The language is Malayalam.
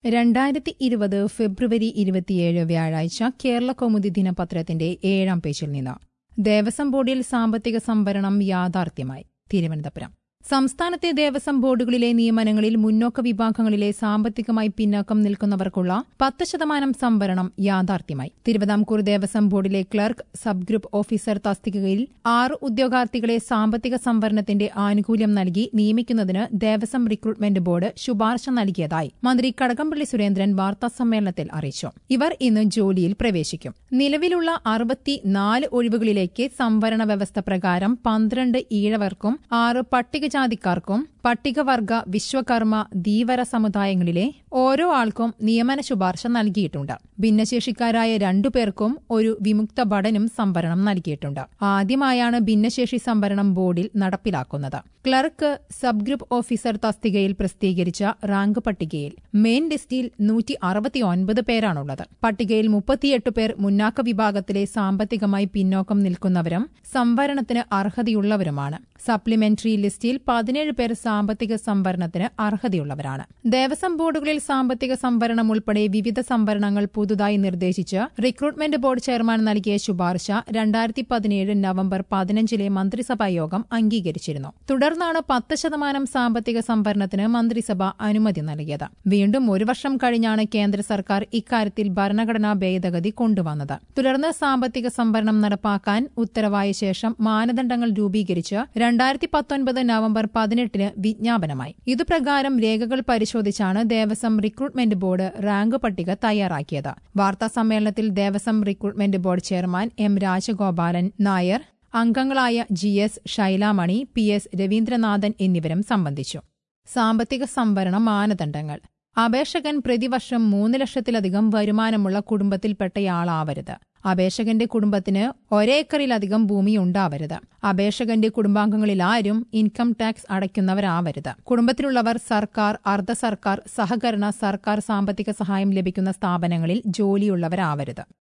രണ്ടായിരത്തി ഇരുപത് ഫെബ്രുവരി ഇരുപത്തിയേഴ് വ്യാഴാഴ്ച കേരള കൗമുദി ദിനപത്രത്തിന്റെ ഏഴാം പേജിൽ നിന്ന് ദേവസ്വം ബോർഡിൽ സാമ്പത്തിക സംവരണം യാഥാർത്ഥ്യമായി തിരുവനന്തപുരം സംസ്ഥാനത്തെ ദേവസ്വം ബോർഡുകളിലെ നിയമനങ്ങളിൽ മുന്നോക്ക വിഭാഗങ്ങളിലെ സാമ്പത്തികമായി പിന്നാക്കം നിൽക്കുന്നവർക്കുള്ള പത്ത് ശതമാനം സംവരണം യാഥാർത്ഥ്യമായി തിരുവിതാംകൂർ ദേവസ്വം ബോർഡിലെ ക്ലർക്ക് സബ് ഗ്രൂപ്പ് ഓഫീസർ തസ്തികയിൽ ആറ് ഉദ്യോഗാർത്ഥികളെ സാമ്പത്തിക സംവരണത്തിന്റെ ആനുകൂല്യം നൽകി നിയമിക്കുന്നതിന് ദേവസ്വം റിക്രൂട്ട്മെന്റ് ബോർഡ് ശുപാർശ നൽകിയതായി മന്ത്രി കടകംപള്ളി സുരേന്ദ്രൻ വാർത്താസമ്മേളനത്തിൽ അറിയിച്ചു ഇവർ ഇന്ന് ജോലിയിൽ പ്രവേശിക്കും നിലവിലുള്ള അറുപത്തിനാല് ഒഴിവുകളിലേക്ക് സംവരണ വ്യവസ്ഥ പ്രകാരം പന്ത്രണ്ട് ഈഴവർക്കും ആറ് പട്ടികജാതിക്കാർക്കും പട്ടികവർഗ വിശ്വകർമ്മ ധീവര സമുദായങ്ങളിലെ ഓരോ ആൾക്കും നിയമന ശുപാർശ നൽകിയിട്ടുണ്ട് ഭിന്നശേഷിക്കാരായ രണ്ടുപേർക്കും ഒരു വിമുക്ത ഭടനും സംവരണം നൽകിയിട്ടുണ്ട് ആദ്യമായാണ് ഭിന്നശേഷി സംവരണം ബോർഡിൽ നടപ്പിലാക്കുന്നത് ക്ലർക്ക് സബ് ഗ്രൂപ്പ് ഓഫീസർ തസ്തികയിൽ പ്രസിദ്ധീകരിച്ച റാങ്ക് പട്ടികയിൽ മെയിൻ ലിസ്റ്റിൽ നൂറ്റി അറുപത്തിയൊൻപത് പേരാണുള്ളത് പട്ടികയിൽ മുപ്പത്തിയെട്ട് പേർ മുന്നാക്ക വിഭാഗത്തിലെ സാമ്പത്തികമായി പിന്നോക്കം നിൽക്കുന്നവരും സംവരണത്തിന് അർഹതയുള്ളവരുമാണ് സപ്ലിമെന്ററി ലിസ്റ്റിൽ പതിനേഴ് പേർ സാമ്പത്തിക സംവരണത്തിന് അർഹതയുള്ളവരാണ് ദേവസ്വം ബോർഡുകളിൽ സാമ്പത്തിക സംവരണം ഉൾപ്പെടെ വിവിധ സംവരണങ്ങൾ പുതുതായി നിർദ്ദേശിച്ച് റിക്രൂട്ട്മെന്റ് ബോർഡ് ചെയർമാൻ നൽകിയ ശുപാർശ രണ്ടായിരത്തി പതിനേഴ് നവംബർ പതിനഞ്ചിലെ മന്ത്രിസഭാ യോഗം അംഗീകരിച്ചിരുന്നു തുടർന്നാണ് പത്ത് ശതമാനം സാമ്പത്തിക സംവരണത്തിന് മന്ത്രിസഭ അനുമതി നൽകിയത് വീണ്ടും ഒരു വർഷം കഴിഞ്ഞാണ് കേന്ദ്ര സർക്കാർ ഇക്കാര്യത്തിൽ ഭരണഘടനാ ഭേദഗതി കൊണ്ടുവന്നത് തുടർന്ന് സാമ്പത്തിക സംവരണം നടപ്പാക്കാൻ ഉത്തരവായ ശേഷം മാനദണ്ഡങ്ങൾ രൂപീകരിച്ച് രണ്ടായിരത്തി പത്തൊൻപത് നവംബർ പതിനെട്ടിന് വിജ്ഞാപനമായി ഇതുപ്രകാരം രേഖകൾ പരിശോധിച്ചാണ് ദേവസ്വം റിക്രൂട്ട്മെന്റ് ബോർഡ് റാങ്ക് പട്ടിക തയ്യാറാക്കിയത് വാർത്താ സമ്മേളനത്തിൽ Devaswom recruitment board chairman M Rajagopalan Nair അംഗങ്ങളായ G S Shailamani P S Raveendranathan എന്നിവരും സംബന്ധിച്ചു സാമ്പത്തിക സംവരണ മാനദണ്ഡങ്ങൾ അപേക്ഷകൻ പ്രതിവർഷം മൂന്ന് ലക്ഷത്തിലധികം വരുമാനമുള്ള കുടുംബത്തിൽപ്പെട്ടയാളാവരുത് അപേക്ഷകന്റെ കുടുംബത്തിന് ഒരേക്കറിലധികം ഭൂമി ഉണ്ടാവരുത് അപേക്ഷകന്റെ കുടുംബാംഗങ്ങളിൽ ആരും ഇൻകം ടാക്സ് അടയ്ക്കുന്നവരാവരുത് കുടുംബത്തിലുള്ളവർ സർക്കാർ അർദ്ധ സർക്കാർ സഹകരണ സർക്കാർ സാമ്പത്തിക സഹായം ലഭിക്കുന്ന സ്ഥാപനങ്ങളിൽ ജോലിയുള്ളവരാവരുത്